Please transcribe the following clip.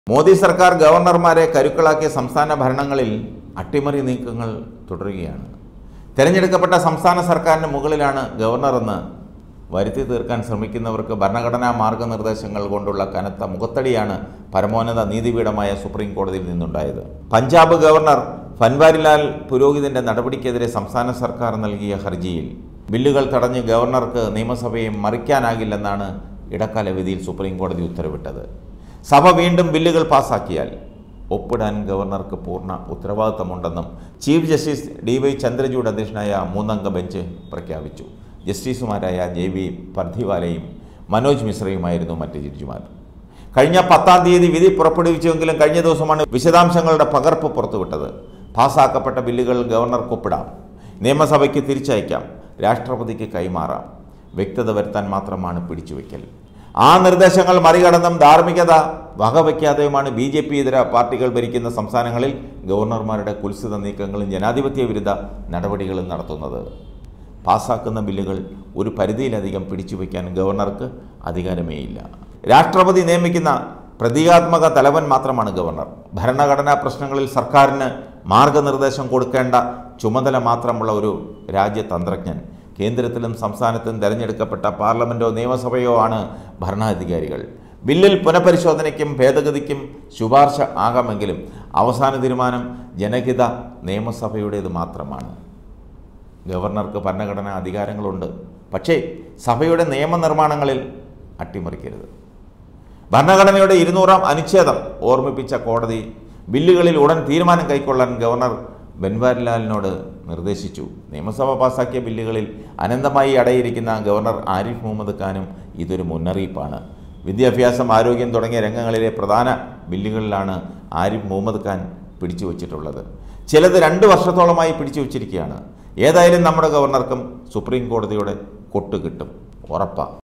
മോദി സർക്കാർ ഗവർണർമാരെ കരുക്കളാക്കിയ സംസ്ഥാന ഭരണങ്ങളിൽ അട്ടിമറി നീക്കങ്ങൾ തുടരുകയാണ് തിരഞ്ഞെടുക്കപ്പെട്ട സംസ്ഥാന സർക്കാരിന് മുകളിലാണ് ഗവർണറെന്ന് വരുത്തി തീർക്കാൻ ശ്രമിക്കുന്നവർക്ക് ഭരണഘടനാ മാർഗനിർദ്ദേശങ്ങൾ കൊണ്ടുള്ള കനത്ത മുഖത്തടിയാണ് പരമോന്നത നീതിപീഠമായ സുപ്രീം കോടതിയിൽ നിന്നുണ്ടായത് പഞ്ചാബ് ഗവർണർ ഫൻവാരിലാൽ പുരോഹിതന്റെ നടപടിക്കെതിരെ സംസ്ഥാന സർക്കാർ നൽകിയ ഹർജിയിൽ ബില്ലുകൾ തടഞ്ഞ് ഗവർണർക്ക് നിയമസഭയെ മറിക്കാനാകില്ലെന്നാണ് ഇടക്കാല വിധിയിൽ സുപ്രീം കോടതി ഉത്തരവിട്ടത് സഭ വീണ്ടും ബില്ലുകൾ പാസാക്കിയാൽ ഒപ്പിടാൻ ഗവർണർക്ക് പൂർണ്ണ ഉത്തരവാദിത്തമുണ്ടെന്നും chief justice D Y Chandrachud അധ്യക്ഷനായ മൂന്നംഗ ബെഞ്ച് പ്രഖ്യാപിച്ചു ജസ്റ്റിസുമാരായ ജെ വി പർധിവാലയും മനോജ് മിശ്രയുമായിരുന്നു മറ്റ് ജഡ്ജിമാർ കഴിഞ്ഞ പത്താം തീയതി വിധി പുറപ്പെടുവിച്ചുവെങ്കിലും കഴിഞ്ഞ ദിവസമാണ് വിശദാംശങ്ങളുടെ പകർപ്പ് പുറത്തുവിട്ടത് പാസാക്കപ്പെട്ട ബില്ലുകൾ ഗവർണർക്ക് ഒപ്പിടാം നിയമസഭയ്ക്ക് തിരിച്ചയക്കാം രാഷ്ട്രപതിക്ക് കൈമാറാം വ്യക്തത വരുത്താൻ മാത്രമാണ് പിടിച്ചുവെക്കൽ ആ നിർദ്ദേശങ്ങൾ മറികടന്നും ധാർമ്മികത വകവയ്ക്കാതെയുമാണ് ബി ജെ പി ഇതര പാർട്ടികൾ ഭരിക്കുന്ന സംസ്ഥാനങ്ങളിൽ ഗവർണർമാരുടെ കുൽസിത നീക്കങ്ങളും ജനാധിപത്യ വിരുദ്ധ നടപടികളും നടത്തുന്നത് പാസാക്കുന്ന ബില്ലുകൾ ഒരു പരിധിയിലധികം പിടിച്ചുവെക്കാൻ ഗവർണർക്ക് അധികാരമേയില്ല രാഷ്ട്രപതി നിയമിക്കുന്ന പ്രതീകാത്മക തലവൻ മാത്രമാണ് ഗവർണർ ഭരണഘടനാ പ്രശ്നങ്ങളിൽ സർക്കാരിന് മാർഗനിർദ്ദേശം കൊടുക്കേണ്ട ചുമതല മാത്രമുള്ള ഒരു രാജ്യതന്ത്രജ്ഞൻ കേന്ദ്രത്തിലും സംസ്ഥാനത്തും തിരഞ്ഞെടുക്കപ്പെട്ട പാർലമെൻറ്റോ നിയമസഭയോ ആണ് ഭരണാധികാരികൾ ബില്ലിൽ പുനഃപരിശോധനയ്ക്കും ഭേദഗതിക്കും ശുപാർശ ആകാമെങ്കിലും അവസാന തീരുമാനം ജനഹിത നിയമസഭയുടേത് മാത്രമാണ് ഗവർണർക്ക് ഭരണഘടനാ അധികാരങ്ങളുണ്ട് പക്ഷേ സഭയുടെ നിയമനിർമ്മാണങ്ങളിൽ അട്ടിമറിക്കരുത് ഭരണഘടനയുടെ ഇരുന്നൂറാം അനുച്ഛേദം ഓർമ്മിപ്പിച്ച കോടതി ബില്ലുകളിൽ ഉടൻ തീരുമാനം കൈക്കൊള്ളാൻ ഗവർണർ ബൻവാരിലാലിനോട് നിർദ്ദേശിച്ചു നിയമസഭ പാസാക്കിയ ബില്ലുകളിൽ അനന്തമായി അടയിരിക്കുന്ന ഗവർണർ ആരിഫ് മുഹമ്മദ് ഖാനും ഇതൊരു മുന്നറിയിപ്പാണ് വിദ്യാഭ്യാസം ആരോഗ്യം തുടങ്ങിയ രംഗങ്ങളിലെ പ്രധാന ബില്ലുകളിലാണ് ആരിഫ് മുഹമ്മദ് ഖാൻ പിടിച്ചു വച്ചിട്ടുള്ളത് ചിലത് രണ്ട് വർഷത്തോളമായി പിടിച്ചു വച്ചിരിക്കുകയാണ് ഏതായാലും നമ്മുടെ ഗവർണർക്കും സുപ്രീം കോടതിയുടെ കൊട്ട് കിട്ടും ഉറപ്പാണ്